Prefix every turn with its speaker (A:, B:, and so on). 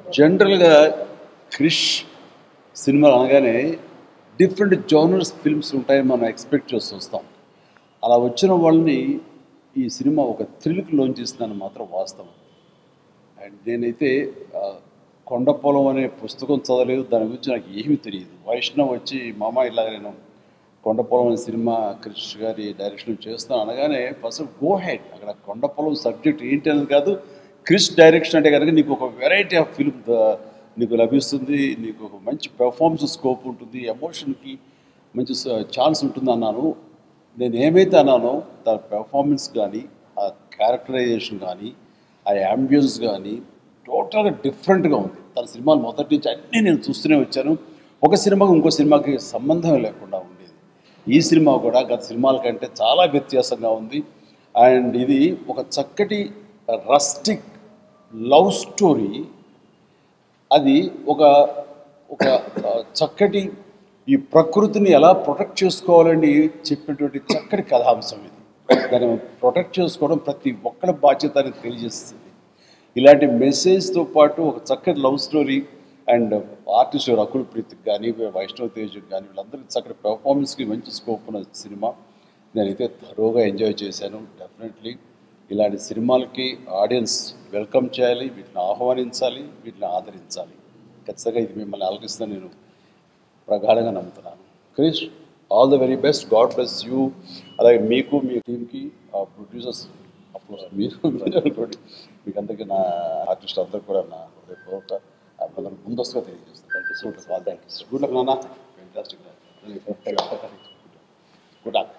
A: జనరల్గా క్రిష్ సినిమా అనగానే different genres films ఉంటాయని మనం ఎక్స్పెక్ట్ చేస్తూ వస్తాం అలా వచ్చిన వాళ్ళని ఈ సినిమా ఒక థ్రిల్కి లోన్ చేసిందని మాత్రం వాస్తవం అండ్ నేనైతే ఆ, కొండపొలం అనే పుస్తకం చదవలేదు దాని గురించి నాకు ఏమీ తెలియదు వైష్ణవ్ వచ్చి మామ ఇలాగ నేను కొండపొలం అనే సినిమా క్రిష్ గారి డైరెక్షన్ చేస్తాను అనగానే ఫస్ట్ గో హెడ్ అక్కడ కొండపొలం సబ్జెక్ట్ ఏంటి అనేది కాదు క్రిష్ డైరెక్షన్ అంటే కనుక నీకు ఒక వెరైటీ ఆఫ్ ఫిల్మ్ నీకు లభిస్తుంది నీకు ఒక మంచి పెర్ఫార్మెన్స్ స్కోప్ ఉంటుంది ఎమోషన్కి మంచి ఛాన్స్ ఉంటుంది అన్నాను నేను ఏమైతే అన్నానో దాని పెర్ఫార్మెన్స్ కానీ ఆ క్యారెక్టరైజేషన్ కానీ ఆ యాంబియన్స్ కానీ టోటల్గా డిఫరెంట్గా ఉంది తన సినిమాలు మొదటి నుంచి అన్నీ నేను చూస్తూనే వచ్చాను ఒక సినిమాకి ఇంకో సినిమాకి సంబంధం లేకుండా ఉండేది ఈ సినిమా కూడా గత సినిమాల కంటే చాలా వ్యత్యాసంగా ఉంది అండ్ ఇది ఒక చక్కటి రస్టిక్ లవ్ స్టోరీ అది ఒక ఒక ఆ, చక్కటి ఈ ప్రకృతిని ఎలా ప్రొటెక్ట్ చేసుకోవాలని చెప్పినటువంటి చక్కటి కథాంశం ఇది దాన్ని ప్రొటెక్ట్ చేసుకోవడం ప్రతి ఒక్కరి బాధ్యత అని తెలియజేస్తుంది ఇలాంటి మెసేజ్తో పాటు ఒక చక్కటి love story and artist Rakul ప్రీత్కి కానీ వైష్ణవ్ తేజ్కి కానీ వీళ్ళందరికీ చక్కటి పెర్ఫార్మెన్స్కి మంచి స్కోప్ ఉన్న సినిమా నేనైతే థరోగా ఎంజాయ్ చేశాను డెఫినెట్లీ ఇలాంటి సినిమాలకి ఆడియన్స్ వెల్కమ్ చేయాలి వీటిని ఆహ్వానించాలి వీటిని ఆదరించాలి ఖచ్చితంగా ఇది మిమ్మల్ని ఆలోచిస్తుందని నేను ప్రగాఢంగా నమ్ముతున్నాను Krish all the very best God bless you అలాగే మీకు మీ టీంకి ఆ ప్రొడ్యూసర్స్ అఫ్కోర్స్ మీరు మీరు అనుకోండి మీకు అందరికీ నా ఆర్టిస్ట్ అందరికీ కూడా నా హృదయపూర్వక అభినందనలు ముందస్తుగా తెలియజేస్తాను thank you so much all thank you good luck నాన్న ఫెంటాస్టిక్ గుడ్ లక్